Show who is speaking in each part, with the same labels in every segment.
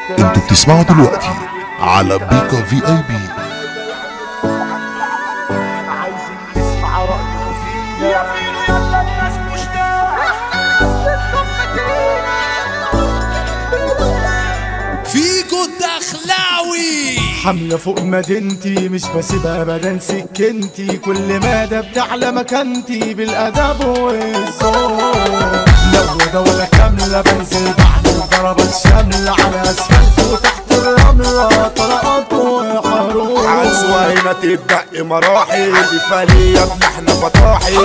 Speaker 1: انتوا بتسمعوا دلوقتي على بيكا في اي بي
Speaker 2: عايزين نسمع رأيكم فينا
Speaker 3: فيجو الدخلاوي
Speaker 2: حملة فوق مدينتي مش بسيبها ابدا سكنتي كل ما ده بتعلى مكانتي بالادب والذوق لو دولة كاملة بنزل بعد الضربة الشاملة على اسفلت وتحت الرملة طلقات وحروب
Speaker 4: عزوة هنا تبدأ مراحل دي فالية ابن احنا فطاحل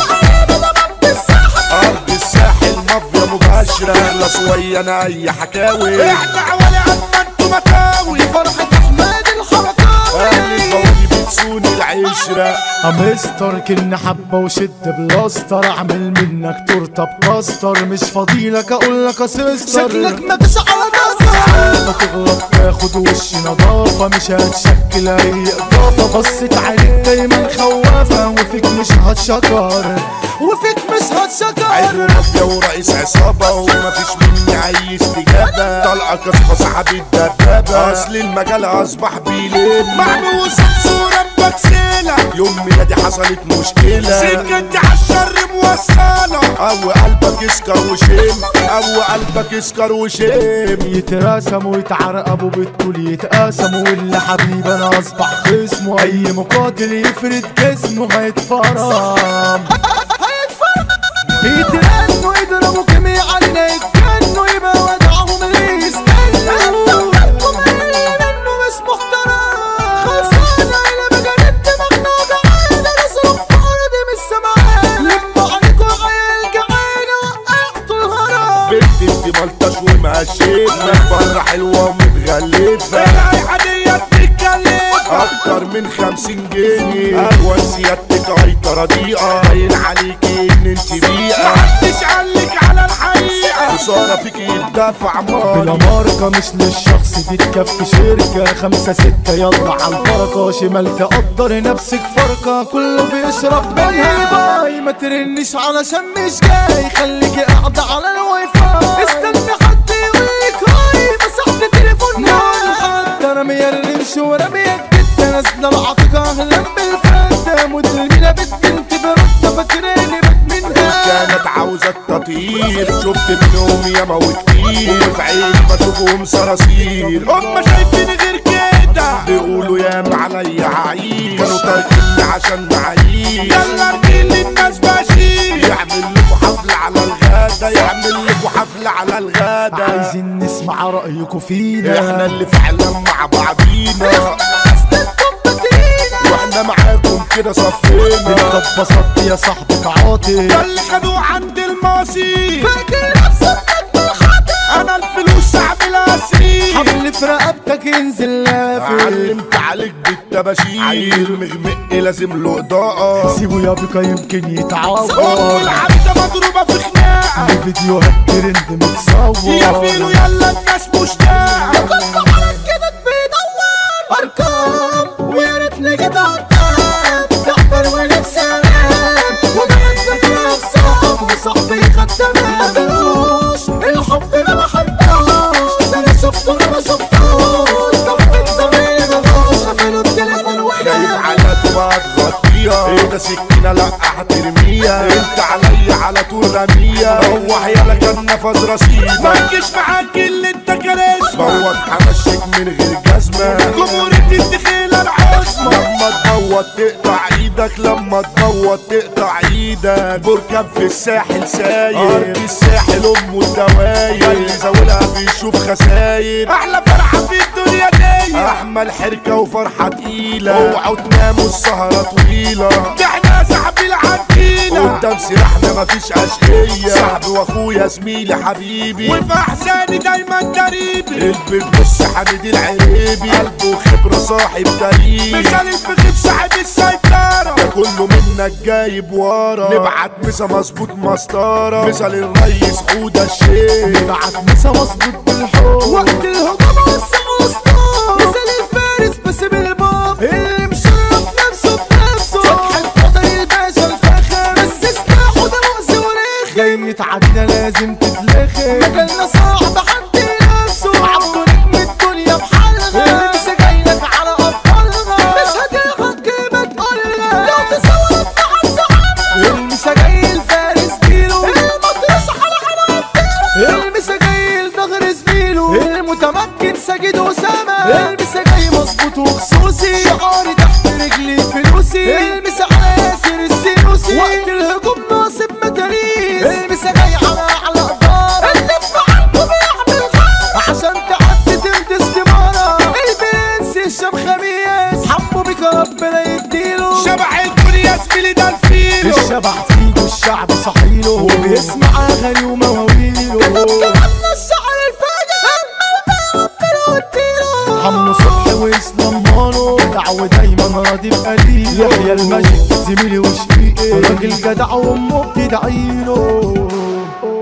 Speaker 4: أرض الساحل مافيا مباشرة اخلص ويانا أي حكاوي احنا عوالي أما انتوا مكاوي
Speaker 2: فرحة احمد الحركات
Speaker 4: أهل البوابي بتسوني العشرة
Speaker 2: امستر كن حبة وشد بلاستر اعمل منك تورته بكاستر مش فاضيلك اقول لك يا سيستر شكلك ما على ما تغلط تاخد وش نظافة مش هتشكل اي اضافة بصت عليك دايما خوافة وفيك مش هتشكر وفيك مش هتشكر
Speaker 4: عيب مافيا ورئيس عصابة ومفيش مني أي استجابة طلقة كسبة صاحب الدبابة أصل المجال أصبح بيلم محمود صورة بكسلة يوم ميلادي حصلت مشكلة سكتي عالشر موصلة أو قلبك يسكر وشم أو قلبك يسكر وشم
Speaker 2: يتراسموا يتعرقبوا بالطول يتقاسموا واللي حبيب انا اصبح خصمه اي مقاتل يفرد جسمه هيتفرم يترنوا يضربوا كمية علينا يتجنوا يبقى ودعهم اللي يستنوا منه مش محترم خلصانة إلى بجانب دماغنا وجعانة نصرف في أرض مش سمعان لموا عليكوا عيال جعانة وقعتوا الهرم
Speaker 4: بنت انت ملطش ومشيتنا بره حلوة ومتغلفة الرايحة ديت بتكلفة أكتر من خمسين جنيه أهوى سيادتك عيطة رديئة باين عليكي إن انت بيئة محدش قالك على الحقيقة خسارة فيك يدفع
Speaker 2: بلا
Speaker 4: مال
Speaker 2: ماركة مش للشخص دي تكفي شركة خمسة ستة يلا على البركة شمال تقدر نفسك فرقة كله بيشرب منها باي ما ترنش علشان مش جاي خليكي قاعدة على الواي فاي استنى حد يقولك هاي مسحت تليفون نقول حتى رمي الرمش ورمي الجدة نازلة العاطفة اهلا بالفتة مدمنة بنت بنت برد فاكراني بك منها
Speaker 4: كانت عاوزة التطهير شفت منهم ياما وكتير في عين بشوفهم صراصير هم شايفين غير كده بيقولوا ياما عليا عيش كانوا تاركيني عشان معايير يلا ارجيل الناس بشير يعمل لكم حفلة على الغدا يعمل لكم حفلة على الغدا
Speaker 2: عايزين نسمع رأيكم فينا
Speaker 4: احنا اللي فعلا مع بعضينا واحنا معاكم كده صفينا
Speaker 2: انت اتبسطت يا صاحبك عاطل
Speaker 4: ده اللي خدوه عند المصير
Speaker 2: فاكر نفسك بالخاطر
Speaker 4: انا الفلوس شعب الاسير
Speaker 2: حبل في رقبتك ينزل لافف
Speaker 4: علمت عليك بالتباشير عيل مغمق لازم له اضاءة
Speaker 2: سيبه يا بيكا يمكن يتعور
Speaker 4: والعبدة مضروبة في خناقة
Speaker 2: فيديوهات ترند متصور
Speaker 4: يا فيلو يلا الناس مشتاقة
Speaker 2: كده بيدور ارقام ويا ريتني كده قدام تحضر ونفسي وبعد فيها اقسام وصاحبي خدام ما تلوش الحب ما بحبوش انا شفته انا ما شفتوش طفت زميلي ملوش قفلوا التليفون
Speaker 4: خايف
Speaker 2: وجاب
Speaker 4: على تبقى تغطيها ايه ده سكينة لا هترميها انت عليا على طول رمية روح يلا كان نفذ رصيدة ما تجيش معاك اللي انت كارثمة بوت همشيك من غير جزمة جمهورية الدخيلة العظمى لما تبوت تقطع ايدك لما تبوت تقطع ايدك بركب في الساحل ساير ارض الساحل ام الدواير اللي زاولها بيشوف خساير احلى فرحة في الدنيا دي احمل حركة وفرحة تقيلة اوعوا تناموا السهرة طويلة ده احنا صاحبي العجيلة قدام سلاحنا مفيش اشقية صاحبي واخويا زميلي حبيبي وفي احزاني دايما قريبي البيت بص حميد العريبي قلبه خبرة صاحب تاريخ مثال الفخيف صاحب السيطرة ده كله منك جايب ورا نبعت مسا مظبوط مسطرة مثال الريس حودة الشيخ
Speaker 2: بعت مسا مظبوط بالحب وقت الهجوم وسع وسطهم مثل الفارس بس بالباب اللي مشرف نفسه بنفسه فتح القطر الباشا الفخر بس سلاحه ده مؤذي ورخم جاي يتعدى لازم تتلخم مجالنا صاحب حد نفسه عبده نجم المسا جاي لظهر زميله المتمكن ساجد اسامه المسا جاي مظبوط وخصوصي شعاري تحت رجلي فلوسي المسا على ياسر السيوسي وقت الهجوم ناصب متاريس المسا جاي على اعلى قدار اللي في عنكم بيعمل غار عشان تعدي تمد استمارة البرنس الشام خميس حبه بك ربنا يديله
Speaker 4: شبح الدنيا زميلي ده الفيلو
Speaker 2: الشبح فيه والشعب صحيله وبيسمع اغاني ومواويله كلامنا الشعر الفاجر حمو صبحي واسلام مانو جدع ودايما راضي بقليل يحيى المجد زميلي وشقيقي راجل جدع وامه بتدعيله